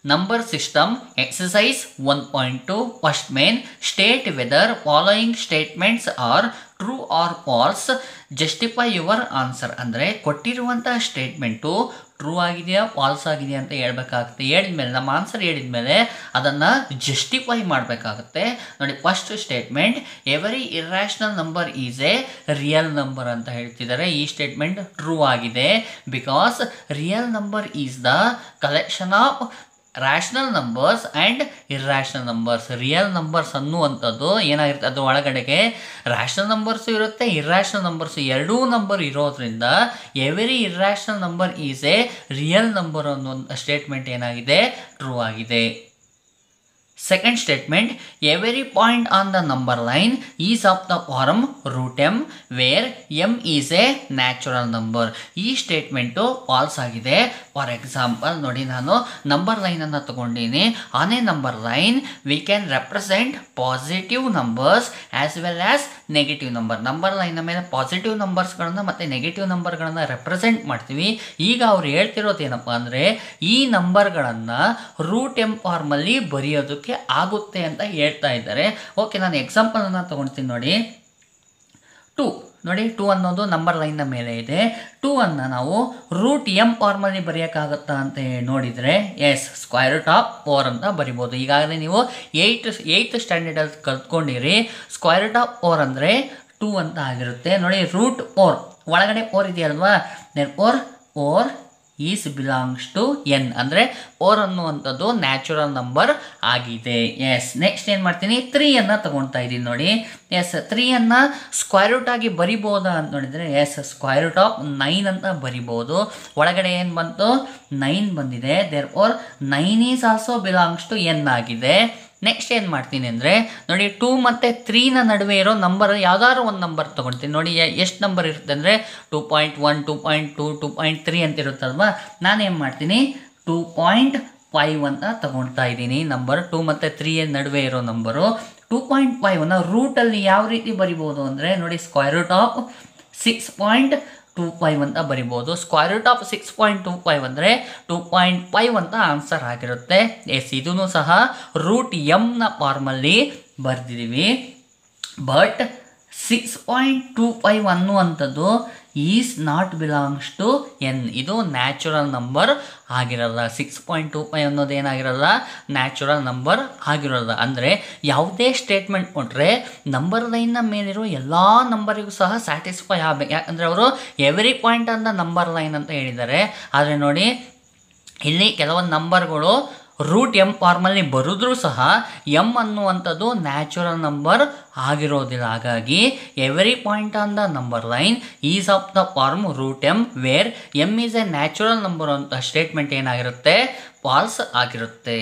Number system exercise 1.2 first main state whether following statements are true or false justify your answer ಅಂದರೆ ಕೊಟ್ಟಿರುವಂತಹ statement true ಆಗಿದೆಯಾ falls ಆಗಿದೆಯಾ ಅಂತ ಹೇಳ್ಬೇಕಾಗುತ್ತೆ ಹೇಳಿದ್ಮೇಲೆ ನಮ್ಮ ಆನ್ಸರ್ ಹೇಳಿದ್ಮೇಲೆ ಅದನ್ನು ಜಸ್ಟಿಫೈ ಮಾಡಬೇಕಾಗುತ್ತೆ ನೋಡಿ first statement every irrational number is a real number ಅಂತ ಹೇಳ್ತಿದ್ದಾರೆ ಈ ಸ್ಟೇಟ್ಮೆಂಟ್ ಟ್ರೂ ಆಗಿದೆ because real number is the collection of rational numbers and irrational numbers real numbers ಅನ್ನುವಂಥದ್ದು ಏನಾಗಿರುತ್ತೆ ಅದು ಒಳಗಡೆಗೆ ರ್ಯಾಷನಲ್ ನಂಬರ್ಸು ಇರುತ್ತೆ ಇರ್ಯಾಷನಲ್ ನಂಬರ್ಸು ಎರಡೂ ನಂಬರ್ ಇರೋದ್ರಿಂದ every irrational number is a real number ಅನ್ನೋ ಸ್ಟೇಟ್ಮೆಂಟ್ ಏನಾಗಿದೆ ಟ್ರೂ ಆಗಿದೆ Second statement, every point on the number line is of the form root m where m is a natural number. ಈ statement false ಆಗಿದೆ for example ನೋಡಿ ನಾನು number ಲೈನನ್ನು ತಗೊಂಡಿನಿ on a number line we can represent positive numbers as well as negative number number ಲೈನ ಮೇಲೆ positive ನಂಬರ್ಸ್ಗಳನ್ನು ಮತ್ತು negative ನಂಬರ್ಗಳನ್ನು represent ಮಾಡ್ತೀವಿ ಈಗ ಅವ್ರು ಹೇಳ್ತಿರೋದು ಏನಪ್ಪ ಅಂದರೆ ಈ ನಂಬರ್ಗಳನ್ನು ರೂಟ್ ಎಂ ಫಾರ್ಮಲ್ಲಿ ಬರೆಯೋದಕ್ಕೆ ಆಗುತ್ತೆ ಅಂತ ಹೇಳ್ತಾ ಇದ್ದಾರೆ ಓಕೆ ನಾನು ಎಕ್ಸಾಂಪಲನ್ನು ತೊಗೊಳ್ತೀನಿ ನೋಡಿ ಟು ನೋಡಿ ಟು ಅನ್ನೋದು ನಂಬರ್ ಲೈನ್ನ ಮೇಲೆ ಇದೆ ಟೂ ಅನ್ನು ನಾವು ರೂಟ್ ಎಮ್ ಫಾರ್ಮಲ್ಲಿ ಬರೆಯೋಕ್ಕಾಗುತ್ತಾ ಅಂತ ನೋಡಿದರೆ ಎಸ್ ಸ್ಕ್ವೈರ್ ಟಾಪ್ ಫೋರ್ ಅಂತ ಬರಿಬೋದು ಈಗಾಗಲೇ ನೀವು ಏಯ್ಟ್ ಏಯ್ತ್ ಸ್ಟ್ಯಾಂಡರ್ಡಲ್ಲಿ ಕಲ್ತ್ಕೊಂಡಿರಿ ಸ್ಕ್ವೈರ್ ಟಾಪ್ ಫೋರ್ ಅಂದರೆ ಟೂ ಅಂತ ಆಗಿರುತ್ತೆ ನೋಡಿ ರೂಟ್ ಫೋರ್ ಒಳಗಡೆ ಫೋರ್ ಇದೆಯಲ್ವಾ then four four is belongs to N ಅಂದರೆ ಫೋರ್ ಅನ್ನುವಂಥದ್ದು ನ್ಯಾಚುರಲ್ ನಂಬರ್ ಆಗಿದೆ ಎಸ್ ನೆಕ್ಸ್ಟ್ ಏನು ಮಾಡ್ತೀನಿ ತ್ರೀಯನ್ನು ತಗೊಳ್ತಾ ಇದ್ದೀನಿ ನೋಡಿ ಎಸ್ ತ್ರೀಯನ್ನು ಸ್ಕ್ವೈರ್ ರೂಟ್ ಆಗಿ ಬರಿಬೋದಾ ಅಂತ ನೋಡಿದರೆ yes square root of nine ಅಂತ ಬರಿಬೋದು ಒಳಗಡೆ ಏನು ಬಂತು ನೈನ್ ಬಂದಿದೆ therefore nine is also belongs to N ಆಗಿದೆ ನೆಕ್ಸ್ಟ್ ಏನು ಮಾಡ್ತೀನಿ ಅಂದರೆ ನೋಡಿ ಟೂ ಮತ್ತು ತ್ರೀನ ನಡುವೆ ಇರೋ ನಂಬರ್ ಯಾವ್ದಾದ್ರು ಒಂದು ನಂಬರ್ ತೊಗೊಳ್ತೀನಿ ನೋಡಿ ಎಷ್ಟು ನಂಬರ್ ಇರುತ್ತೆ ಅಂದರೆ two point one two point two two point three ಅಂತ ಇರುತ್ತಲ್ವ ನಾನೇನು ಮಾಡ್ತೀನಿ ಟೂ ಪಾಯಿಂಟ್ ಫೈವ್ ಅಂತ ತಗೊಳ್ತಾ ಇದ್ದೀನಿ ನಂಬರ್ ಟೂ ಮತ್ತು ತ್ರೀ ನಡುವೆ ಇರೋ ನಂಬರು ಟೂ ಪಾಯಿಂಟ್ ಫೈವನ್ನ ರೂಟಲ್ಲಿ ಯಾವ ರೀತಿ ಬರಿಬೋದು ಅಂದರೆ ನೋಡಿ square root of six point two five ಅಂತ ಬರಿಬೋದು square root of six point two five ಅಂದರೆ ಟೂ ಪಾಯಿಂಟ್ ಫೈವ್ ಅಂತ ಆನ್ಸರ್ ಆಗಿರುತ್ತೆ ಎಸ್ ಇದೂ ಸಹ ರೂಟ್ ಎಮ್ನ ಫಾರ್ಮಲ್ಲಿ ಬರೆದಿದ್ದೀವಿ but six point two five ಅನ್ನುವಂಥದ್ದು is not belongs to N ಇದು ನ್ಯಾಚುರಲ್ ನಂಬರ್ ಆಗಿರಲ್ಲ ಸಿಕ್ಸ್ ಪಾಯಿಂಟ್ ಟು ಫೈವ್ ಅನ್ನೋದು ಏನಾಗಿರಲ್ಲ ನ್ಯಾಚುರಲ್ ನಂಬರ್ ಆಗಿರೋಲ್ಲ ಅಂದರೆ ಯಾವುದೇ ಸ್ಟೇಟ್ಮೆಂಟ್ ಕೊಟ್ಟರೆ ನಂಬರ್ ಲೈನ್ನ ಮೇಲಿರೋ ಎಲ್ಲ ನಂಬರಿಗೂ ಸಹ ಸ್ಯಾಟಿಸ್ಫೈ ಆಗಬೇಕು ಯಾಕಂದರೆ ಅವರು ಎವ್ರಿ ಪಾಯಿಂಟ್ ಅಂತ ನಂಬರ್ ಲೈನ್ ಅಂತ ಹೇಳಿದ್ದಾರೆ ಆದರೆ ನೋಡಿ ಇಲ್ಲಿ ಕೆಲವೊಂದು ನಂಬರ್ಗಳು ರೂಟ್ ಎಮ್ ಫಾರ್ಮಲ್ಲಿ ಬರೆದ್ರೂ ಸಹ ಎಮ್ ಅನ್ನುವಂಥದ್ದು ನ್ಯಾಚುರಲ್ ನಂಬರ್ ಆಗಿರೋದಿಲ್ಲ ಹಾಗಾಗಿ every point on the number line is of the form root M where M is a natural number ಅಂತ ಸ್ಟೇಟ್ಮೆಂಟ್ ಏನಾಗಿರುತ್ತೆ ಫಾಲ್ಸ್ ಆಗಿರುತ್ತೆ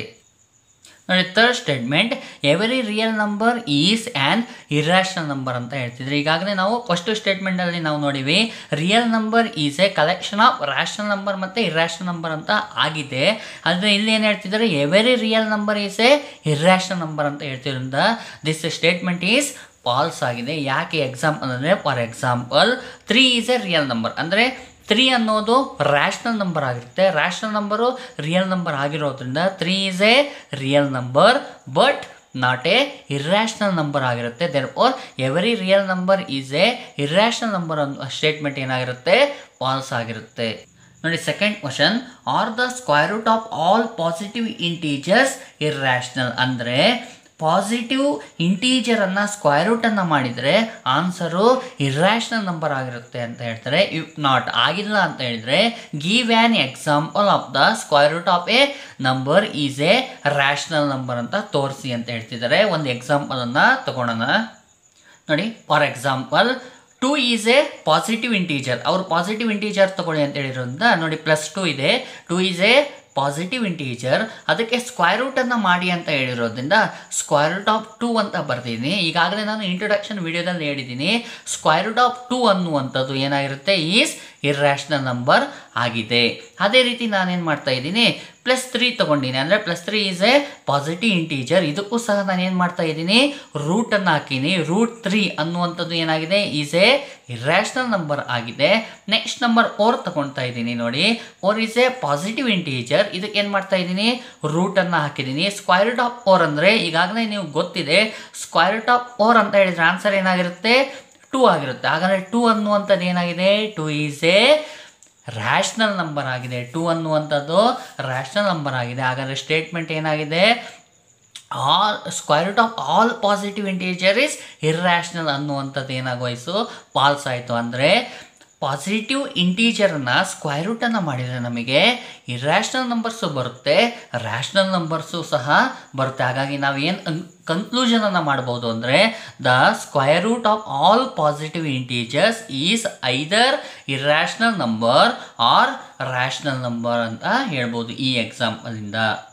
ನೋಡಿ third statement every real number is an irrational number ಅಂತ ಹೇಳ್ತಿದ್ರು ಈಗಾಗಲೇ ನಾವು ಫಸ್ಟ್ ಸ್ಟೇಟ್ಮೆಂಟಲ್ಲಿ ನಾವು ನೋಡಿವಿ real number is a collection of rational number ಮತ್ತು ಇರ್ಯಾಷನಲ್ ನಂಬರ್ ಅಂತ ಆಗಿದೆ ಆದರೆ ಇಲ್ಲಿ ಏನು ಹೇಳ್ತಿದ್ದಾರೆ every real number is a irrational number ಅಂತ ಹೇಳ್ತಿರೋದ್ರಿಂದ ದಿಸ್ ಸ್ಟೇಟ್ಮೆಂಟ್ ಈಸ್ ಫಾಲ್ಸ್ ಆಗಿದೆ ಯಾಕೆ ಎಕ್ಸಾಂಪಲ್ ಅಂದರೆ for example three is a real number ಅಂದರೆ ತ್ರೀ ಅನ್ನೋದು ರ್ಯಾಷನಲ್ ನಂಬರ್ ಆಗಿರುತ್ತೆ ರ್ಯಾಷನಲ್ ನಂಬರು ರಿಯಲ್ ನಂಬರ್ ಆಗಿರೋದ್ರಿಂದ three is a real number but not a irrational number ಆಗಿರುತ್ತೆ therefore every real number is a irrational number ಅನ್ನೋ statement ಏನಾಗಿರುತ್ತೆ false ಆಗಿರುತ್ತೆ ನೋಡಿ second question are the square root of all positive integers irrational ಅಂದರೆ positive ಇಂಟೀಜರನ್ನು square ರೂಟನ್ನು ಮಾಡಿದರೆ answer irrational number ಆಗಿರುತ್ತೆ ಅಂತ ಹೇಳ್ತಾರೆ ಇಫ್ ನಾಟ್ ಆಗಿಲ್ಲ ಅಂತ ಹೇಳಿದರೆ give an example of the square root of a number is a rational number ಅಂತ ತೋರಿಸಿ ಅಂತ ಹೇಳ್ತಿದ್ದಾರೆ ಒಂದು ಎಕ್ಸಾಂಪಲನ್ನು ತಗೊಳ್ಳೋಣ ನೋಡಿ for example two is a positive integer ಅವ್ರು ಪಾಸಿಟಿವ್ ಇಂಟೀಜರ್ ತಗೊಳ್ಳಿ ಅಂತ ಹೇಳಿರೋದ್ರಿಂದ ನೋಡಿ ಪ್ಲಸ್ ಟು ಇದೆ two is a positive integer ಅದಕ್ಕೆ ಸ್ಕ್ವೈರ್ ರೂಟನ್ನು ಮಾಡಿ ಅಂತ ಹೇಳಿರೋದ್ರಿಂದ ಸ್ಕ್ವೈರ್ ರೂಟ್ ಆಫ್ ಟೂ ಅಂತ ಬರ್ತೀನಿ ಈಗಾಗಲೇ ನಾನು ಇಂಟ್ರೊಡಕ್ಷನ್ ವಿಡಿಯೋದಲ್ಲಿ ಹೇಳಿದ್ದೀನಿ ಸ್ಕ್ವೈರ್ ರೂಟ್ ಆಫ್ ಟೂ ಅನ್ನುವಂಥದ್ದು ಏನಾಗಿರುತ್ತೆ ಈಸ್ ಇರ್ಯಾಷನಲ್ ನಂಬರ್ ಆಗಿದೆ ಅದೇ ರೀತಿ ನಾನೇನು ಮಾಡ್ತಾ ಇದ್ದೀನಿ ಪ್ಲಸ್ ತ್ರೀ ತೊಗೊಂಡಿನಿ ಅಂದರೆ plus three is a positive integer ಇದಕ್ಕೂ ಸಹ ನಾನು ಏನು ಮಾಡ್ತಾ ಇದ್ದೀನಿ ರೂಟನ್ನು ಹಾಕೀನಿ ರೂಟ್ ತ್ರೀ ಅನ್ನುವಂಥದ್ದು ಏನಾಗಿದೆ ಈಸ್ ಎ ಇರ್ಯಾಷನಲ್ ನಂಬರ್ ಆಗಿದೆ ನೆಕ್ಸ್ಟ್ ನಂಬರ್ ಓರ್ ತಗೊಳ್ತಾ ಇದ್ದೀನಿ ನೋಡಿ four is a positive integer ಇದಕ್ಕೆ ಏನು ಮಾಡ್ತಾ ಇದ್ದೀನಿ ರೂಟನ್ನು ಹಾಕಿದ್ದೀನಿ ಸ್ಕ್ವೈರ್ ರೂಟ್ ಆಫ್ ಓರ್ ಅಂದರೆ ಈಗಾಗಲೇ ನೀವು ಗೊತ್ತಿದೆ ಸ್ಕ್ವೈರ್ ರೂಟ್ ಆಫ್ ಓರ್ ಅಂತ ಹೇಳಿದ್ರೆ ಆನ್ಸರ್ ಏನಾಗಿರುತ್ತೆ ಟೂ ಆಗಿರುತ್ತೆ ಹಾಗಾದರೆ ಟೂ ಅನ್ನುವಂಥದ್ದು ಏನಾಗಿದೆ two is a rational number ಆಗಿದೆ ಟೂ ಅನ್ನುವಂಥದ್ದು ರ್ಯಾಷನಲ್ ನಂಬರ್ ಆಗಿದೆ ಹಾಗಾದರೆ ಸ್ಟೇಟ್ಮೆಂಟ್ ಏನಾಗಿದೆ all square root of all positive integer is irrational ಅನ್ನುವಂಥದ್ದು ಏನಾಗೋಯ್ತು ಫಾಲ್ಸ್ ಆಯಿತು ಅಂದರೆ ಪಾಸಿಟಿವ್ ಇಂಟೀಜರ್ನ ಸ್ಕ್ವೈರ್ ರೂಟನ್ನು ಮಾಡಿದರೆ ನಮಗೆ ಇರ್ರ್ಯಾಷನಲ್ ನಂಬರ್ಸು ಬರುತ್ತೆ ರ್ಯಾಷನಲ್ ನಂಬರ್ಸು ಸಹ ಬರುತ್ತೆ ಹಾಗಾಗಿ ನಾವು ಏನು ಕನ್ಕ್ಲೂಷನನ್ನು ಮಾಡ್ಬೋದು ಅಂದರೆ the square root of all positive integers is either irrational number or rational number ಅಂತ ಹೇಳ್ಬೋದು ಈ ಎಕ್ಸಾಂಪಲಿಂದ